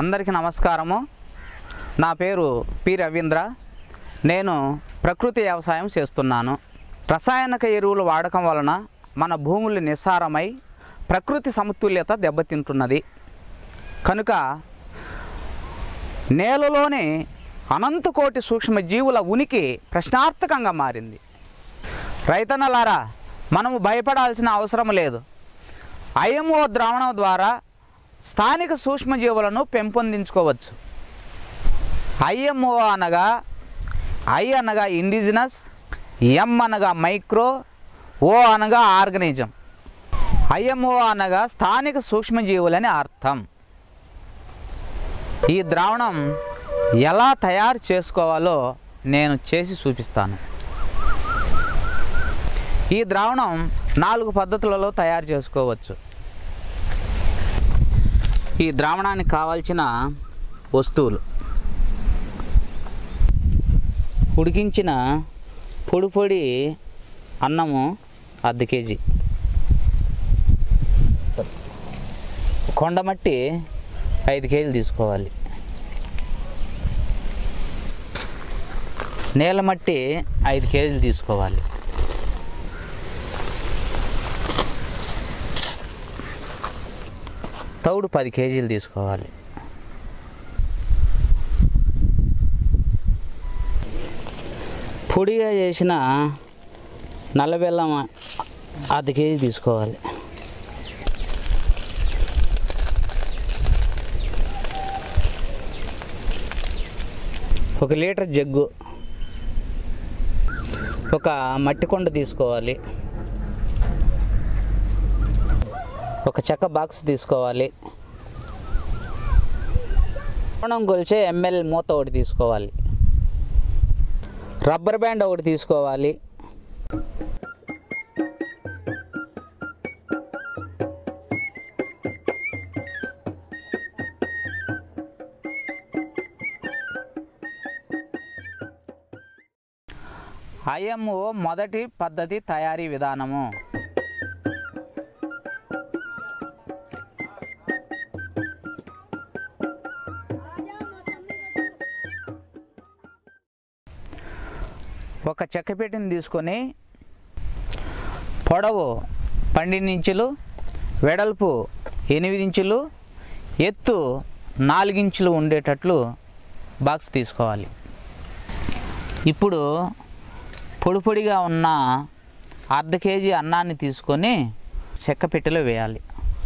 అందరికీ నమస్కారము నా పేరు పి రవీంద్ర నేను ప్రకృతి వ్యవసాయం చేస్తున్నాను రసాయనిక ఎరువుల వాడకం వలన మన భూములు నిస్సారమై ప్రకృతి సమతుల్యత దెబ్బతింటున్నది కనుక నేలలోని అనంత కోటి సూక్ష్మజీవుల ఉనికి ప్రశ్నార్థకంగా మారింది రైతన్నలారా మనము భయపడాల్సిన అవసరం లేదు ఐఎంఓ ద్రావణం ద్వారా స్థానిక సూక్ష్మజీవులను పెంపొందించుకోవచ్చు ఐఎంఓ అనగా ఐ అనగా ఇండిజినస్ ఎం అనగా మైక్రో ఓ అనగా ఆర్గనిజం ఐఎంఓ అనగా స్థానిక సూక్ష్మజీవులని అర్థం ఈ ద్రావణం ఎలా తయారు చేసుకోవాలో నేను చేసి చూపిస్తాను ఈ ద్రావణం నాలుగు పద్ధతులలో తయారు చేసుకోవచ్చు ఈ ద్రావణానికి కావాల్సిన వస్తువులు ఉడికించిన పొడి పొడి అన్నము అర్ధ కేజీ కొండమట్టి ఐదు కేజీలు తీసుకోవాలి నేల మట్టి ఐదు కేజీలు తీసుకోవాలి తౌడు పది కేజీలు తీసుకోవాలి పొడిగా చేసిన నల్ల బెల్లం అర్ధ కేజీ తీసుకోవాలి ఒక లీటర్ జగ్గు ఒక మట్టి కొండ తీసుకోవాలి ఒక చెక్క బాక్స్ తీసుకోవాలి కోణం కొలిచే ఎంఎల్ మూత ఒకటి తీసుకోవాలి రబ్బర్ బ్యాండ్ ఒకటి తీసుకోవాలి ఐఎంఓ మొదటి పద్ధతి తయారీ విధానము ఒక చెక్క పెట్టిని తీసుకొని పొడవు పన్నెండు ఇంచులు వెడల్పు ఎనిమిది ఇంచులు ఎత్తు నాలుగించులు ఉండేటట్లు బాక్స్ తీసుకోవాలి ఇప్పుడు పొడి పొడిగా ఉన్న అర్ధ కేజీ అన్నాన్ని తీసుకొని చెక్క పెట్టెలో వేయాలి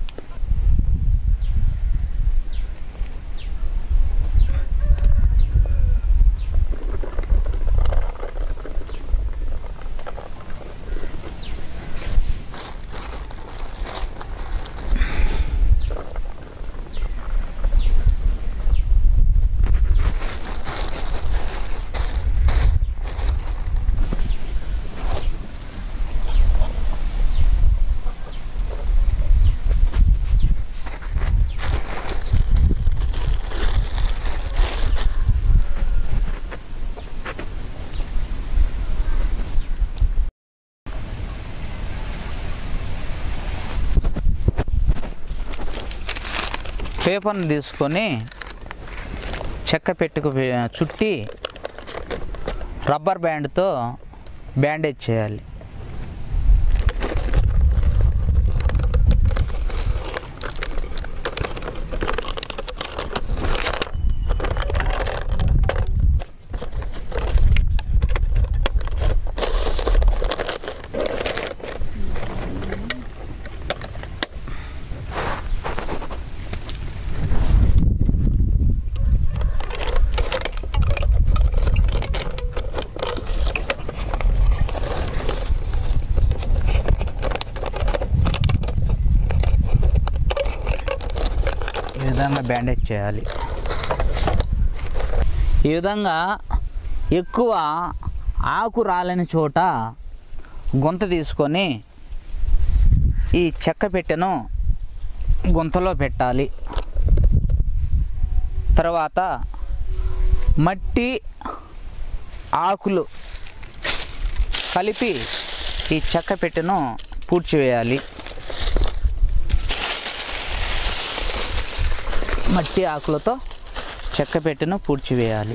పేపర్ని తీసుకొని చెక్క పెట్టుకు వే- చుట్టి రబ్బర్ బ్యాండ్తో బ్యాండేజ్ చేయాలి ఈ విధంగా బ్యాండేజ్ చేయాలి ఈ విధంగా ఎక్కువ ఆకు రాలని చోట గుంత తీసుకొని ఈ చెక్క పెట్టెను గుంతలో పెట్టాలి తర్వాత మట్టి ఆకులు కలిపి ఈ చెక్క పెట్టెను పూడ్చివేయాలి మట్టి ఆకులతో చెక్క పెట్టెను పూడ్చివేయాలి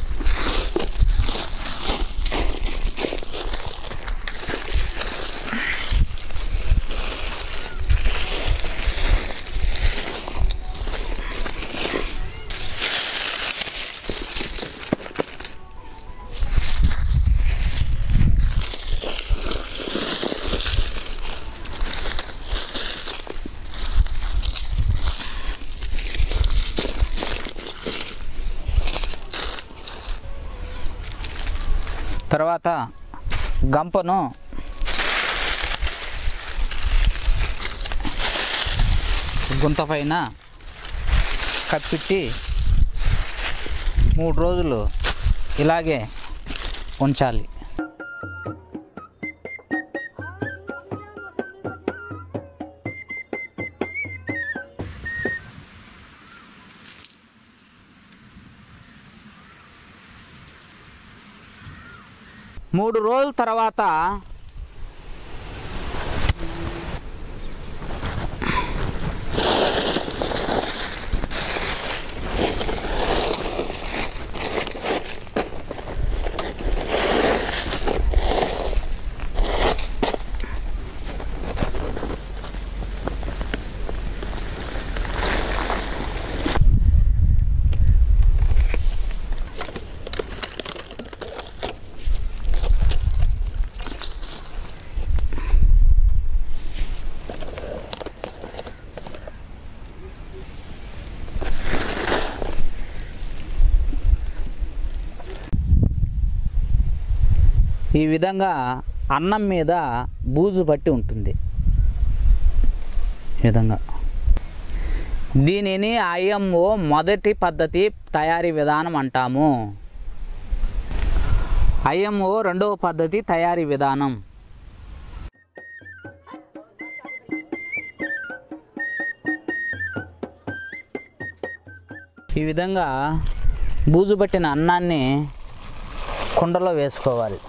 తర్వాత గంపను గుంత పైన కప్పిట్టి మూడు రోజులు ఇలాగే ఉంచాలి మూడు రోజుల తర్వాత ఈ విధంగా అన్నం మీద బూజు పట్టి ఉంటుంది ఈ విధంగా దీనిని ఐఎంఓ మొదటి పద్ధతి తయారీ విధానం అంటాము ఐఎంఓ రెండవ పద్ధతి తయారీ విధానం ఈ విధంగా బూజు పట్టిన అన్నాన్ని కుండలో వేసుకోవాలి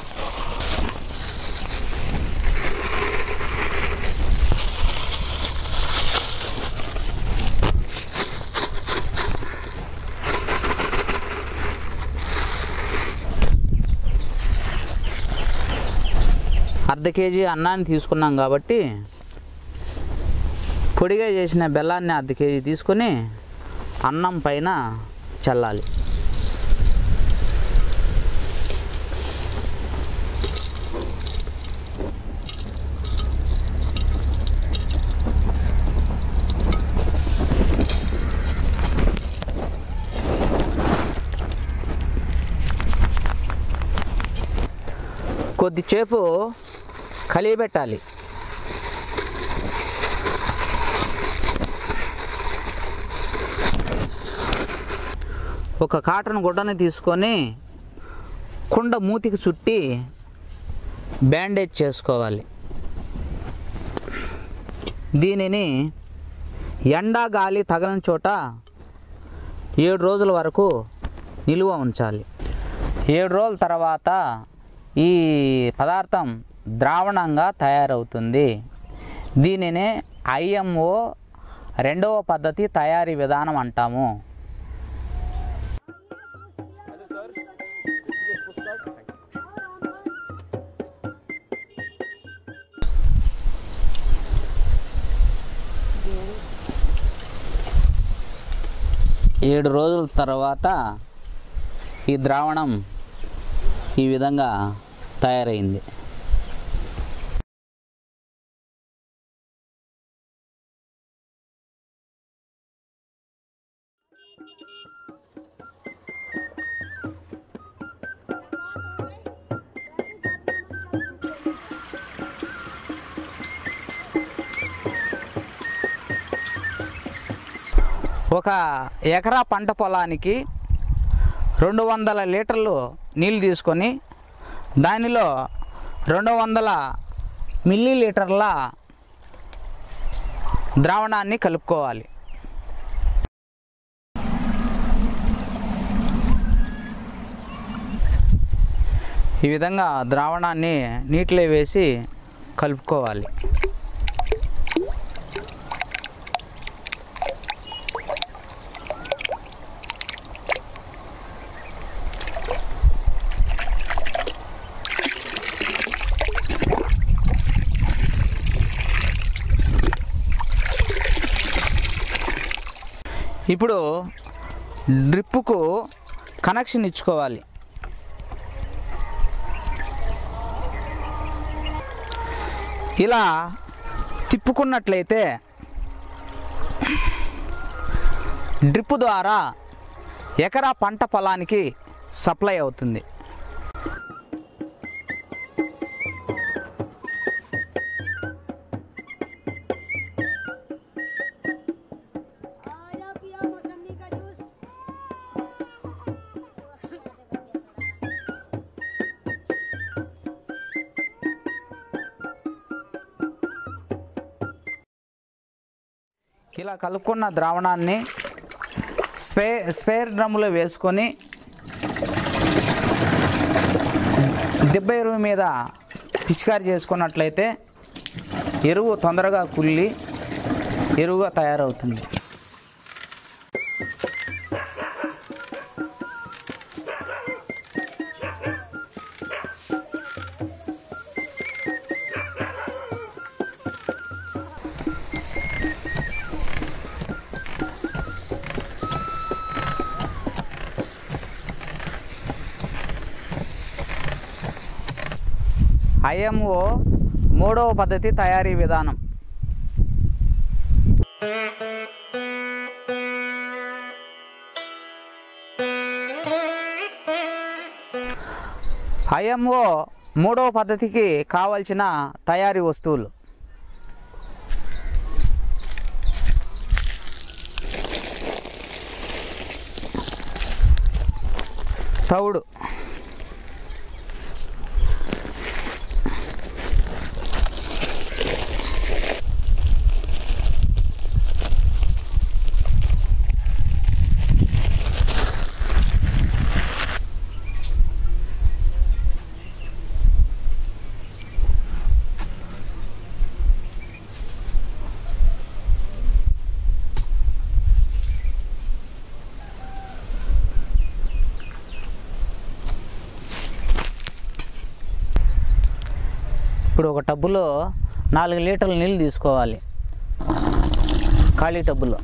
అర్ధ కేజీ అన్నాన్ని తీసుకున్నాం కాబట్టి పొడిగా చేసిన బెల్లాన్ని అర్ధ కేజీ తీసుకొని అన్నం పైన చల్లాలి కొద్దిసేపు కలియబెట్టాలి ఒక కాటన్ గుడ్డని తీసుకొని కుండ మూతికి చుట్టి బ్యాండేజ్ చేసుకోవాలి దీనిని ఎండా గాలి తగలని చోట ఏడు రోజుల వరకు నిలువ ఉంచాలి ఏడు రోజుల తర్వాత ఈ పదార్థం ద్రావణంగా తయారవుతుంది దీనినే ఐఎంఓ రెండవ పద్ధతి తయారీ విధానం అంటాము ఏడు రోజుల తర్వాత ఈ ద్రావణం ఈ విధంగా తయారైంది ఒక ఎకరా పంట పొలానికి రెండు వందల లీటర్లు నీళ్ళు తీసుకొని దానిలో రెండు వందల మిల్లీ లీటర్ల ద్రావణాన్ని కలుపుకోవాలి ఈ విధంగా ద్రావణాన్ని నీటిలో వేసి కలుపుకోవాలి ఇప్పుడు డ్రిప్పుకు కనెక్షన్ ఇచ్చుకోవాలి ఇలా తిప్పుకున్నట్లయితే డ్రిప్ ద్వారా ఎకరా పంట పొలానికి సప్లై అవుతుంది आजा पिया मौसमी का जूस ఇలా కలుపుకున్న ద్రావణాన్ని స్పే స్పేర్ డ్రమ్ములో వేసుకొని దిబ్బ ఎరువు మీద పిచికారి చేసుకున్నట్లయితే ఎరువు తొందరగా కుళ్ళి ఎరువుగా తయారవుతుంది ఐఎంఓ మూడవ పద్ధతి తయారీ విధానం ఐఎంఓ మూడవ పద్ధతికి కావలసిన తయారీ వస్తువులు తౌడు ఇప్పుడు ఒక టబ్బులో నాలుగు లీటర్ల నీళ్ళు తీసుకోవాలి ఖాళీ టబ్బులో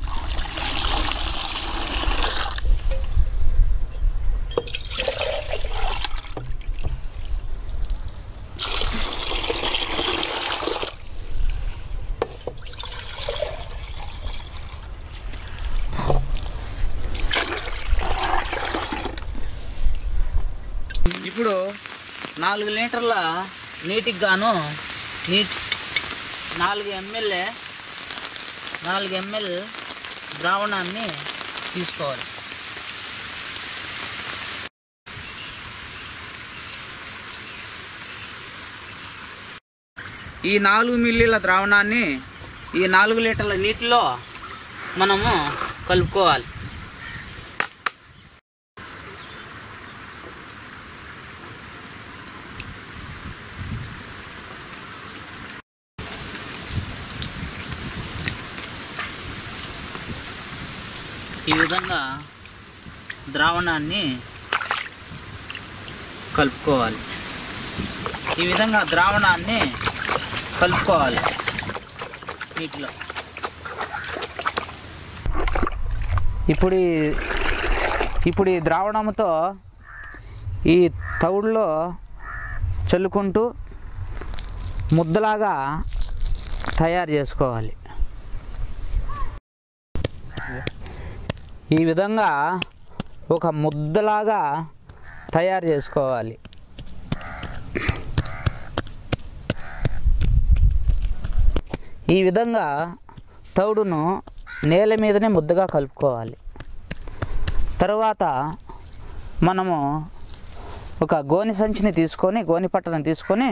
ఇప్పుడు నాలుగు లీటర్ల నీటికి గాను నీటి నాలుగు ఎంఎల్ నాలుగు ఎంఎల్ ద్రావణాన్ని తీసుకోవాలి ఈ నాలుగు మిల్లీల ద్రావణాన్ని ఈ నాలుగు లీటర్ల నీటిలో మనము కలుపుకోవాలి ఈ విధంగా ద్రావణాన్ని కలుపుకోవాలి ఈ విధంగా ద్రావణాన్ని కలుపుకోవాలి నీటిలో ఇప్పుడు ఈ- ఇప్పుడు ఈ ద్రావణంతో ఈ తవుడులో చల్లుకుంటూ ముద్దలాగా తయారు చేసుకోవాలి ఈ విధంగా ఒక ముద్దలాగా తయారు చేసుకోవాలి ఈ విధంగా తౌడును నేల మీదనే ముద్దగా కలుపుకోవాలి తరువాత మనము ఒక గోని సంచిని తీసుకొని గోని పట్టను తీసుకొని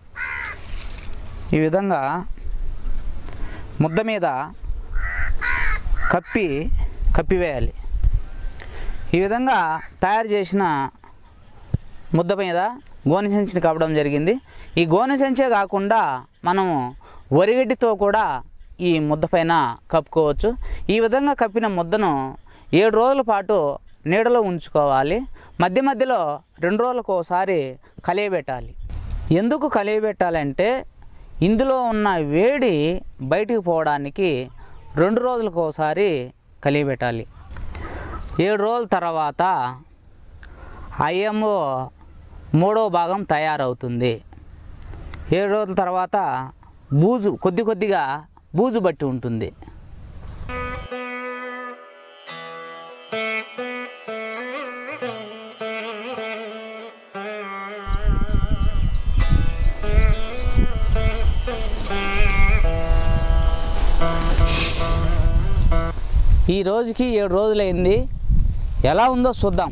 ఈ విధంగా ముద్ద మీద కప్పి కప్పివేయాలి ఈ విధంగా తయారు చేసిన ముద్ద మీద గోనె సంచిని కప్పడం జరిగింది ఈ గోనె సంచే కాకుండా మనము వరిగడ్డితో కూడా ఈ ముద్ద పైన కప్పుకోవచ్చు ఈ విధంగా కప్పిన ముద్దను ఏడు రోజుల పాటు నీడలో ఉంచుకోవాలి మధ్య మధ్యలో రెండు రోజులకు ఒకసారి కలియబెట్టాలి ఎందుకు కలియబెట్టాలంటే ఇందులో ఉన్న వేడి బయటికి పోవడానికి రెండు రోజులకు ఒకసారి కలియబెట్టాలి ఏడు రోజుల తర్వాత ఐఎంఓ మూడో భాగం తయారవుతుంది ఏడు రోజుల తర్వాత బూజు కొద్ది కొద్దిగా బూజు బట్టి ఉంటుంది ఈ రోజుకి ఏడు రోజులైంది ఎలా ఉందో చూద్దాం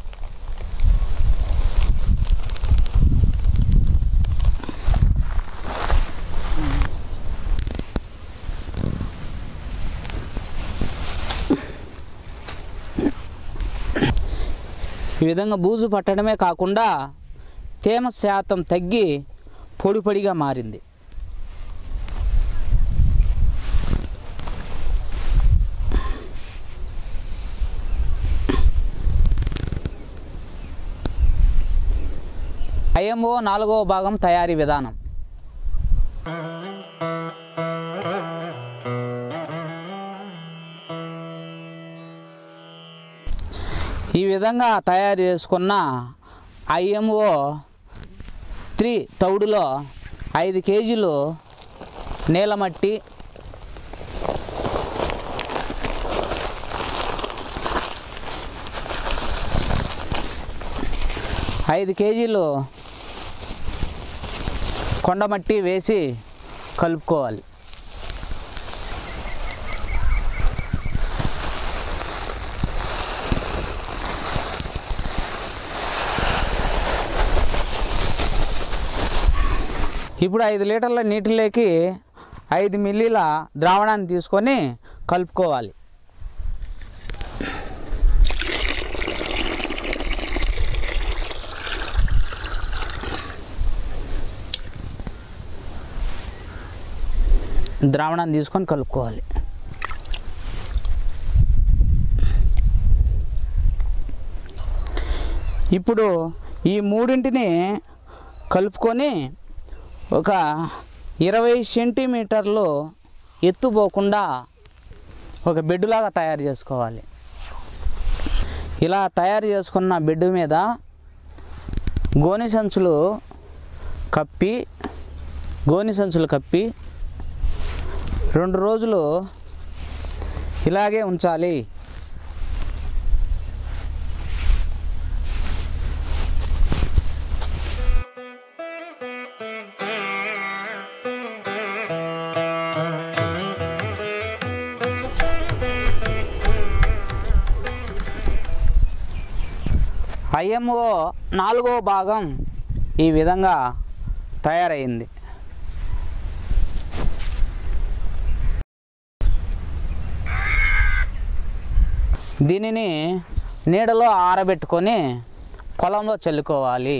ఈ విధంగా బూజు పట్టడమే కాకుండా తేమ శాతం తగ్గి పొడి పొడిగా మారింది ఐఎంఓ నాలుగవ భాగం తయారీ విధానం ఈ విధంగా తయారు చేసుకున్న ఐఎంఓ త్రీ తౌడులో ఐదు కేజీలు నీలమట్టి ఐదు కేజీలు కొండమట్టి వేసి కలుపుకోవాలి ఇప్పుడు ఐదు లీటర్ల నీటిలోకి ఐదు మిల్లీల ద్రావణాన్ని తీసుకొని కలుపుకోవాలి ద్రావణాన్ని తీసుకొని కలుపుకోవాలి ఇప్పుడు ఈ మూడింటిని కలుపుకొని ఒక ఇరవై సెంటీమీటర్లు ఎత్తుపోకుండా ఒక బెడ్లాగా తయారు చేసుకోవాలి ఇలా తయారు చేసుకున్న బెడ్ మీద గోనె సంచులు కప్పి గోనె సంచులు కప్పి రెండు రోజులు ఇలాగే ఉంచాలి ఐఎంఓ నాలుగో భాగం ఈ విధంగా తయారైంది దీనిని నీడలో ఆరబెట్టుకొని పొలంలో చల్లుకోవాలి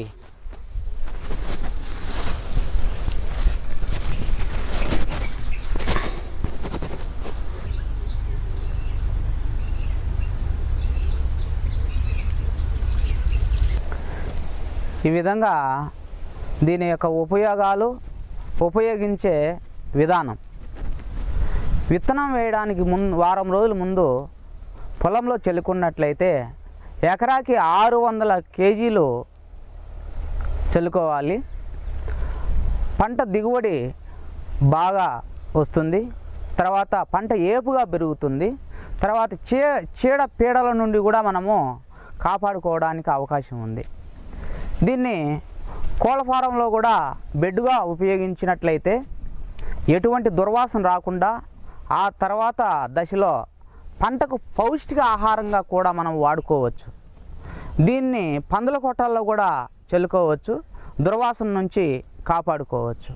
ఈ విధంగా దీని యొక్క ఉపయోగాలు ఉపయోగించే విధానం విత్తనం వేయడానికి ముందు వారం రోజుల ముందు పొలంలో చల్లుకున్నట్లయితే ఎకరాకి ఆరు వందల కేజీలు చల్లుకోవాలి పంట దిగుబడి బాగా వస్తుంది తర్వాత పంట ఏపుగా పెరుగుతుంది తర్వాత చీ చీడ పీడల నుండి కూడా మనము కాపాడుకోవడానికి అవకాశం ఉంది దీన్ని కోళ్ళ ఫారంలో కూడా బెడ్గా ఉపయోగించినట్లయితే ఎటువంటి దుర్వాసన రాకుండా ఆ తర్వాత దశలో పంటకు పౌష్టిక ఆహారంగా కూడా మనం వాడుకోవచ్చు దీన్ని పందుల కొట్టాల్లో కూడా చల్లుకోవచ్చు దుర్వాసన నుంచి కాపాడుకోవచ్చు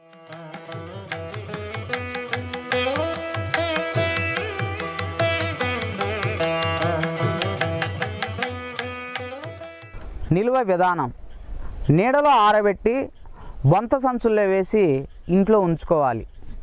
నిల్వ విధానం నీడలో ఆరబెట్టి బొంత సంచుల్లో వేసి ఇంట్లో ఉంచుకోవాలి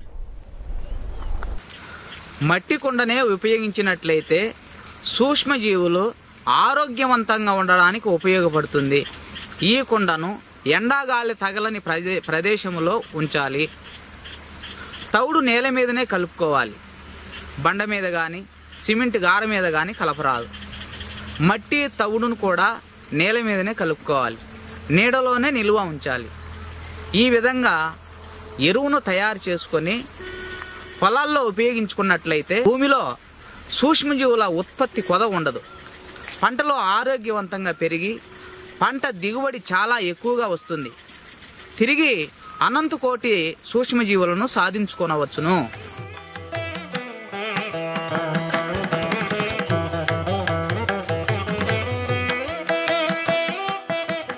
మట్టి కుండనే ఉపయోగించినట్లయితే సూక్ష్మజీవులు ఆరోగ్యవంతంగా ఉండడానికి ఉపయోగపడుతుంది ఈ కుండను ఎండాగాలి తగలని ప్రదే ప్రదేశంలో ఉంచాలి తౌడు నేల మీదనే కలుపుకోవాలి బండ మీద కానీ సిమెంట్ గార మీద కానీ కలపరాదు మట్టి తవుడును కూడా నేల మీదనే కలుపుకోవాలి నీడలోనే నిల్వ ఉంచాలి ఈ విధంగా ఎరువును తయారు చేసుకొని పొలాల్లో ఉపయోగించుకున్నట్లయితే భూమిలో సూక్ష్మజీవుల ఉత్పత్తి కొద ఉండదు పంటలో ఆరోగ్యవంతంగా పెరిగి పంట దిగుబడి చాలా ఎక్కువగా వస్తుంది తిరిగి అనంత కోటి సూక్ష్మజీవులను సాధించుకొనవచ్చును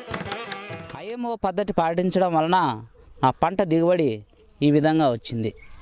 ఐఎంఓ పద్ధతి పాటించడం వలన ఆ పంట దిగుబడి ఈ విధంగా వచ్చింది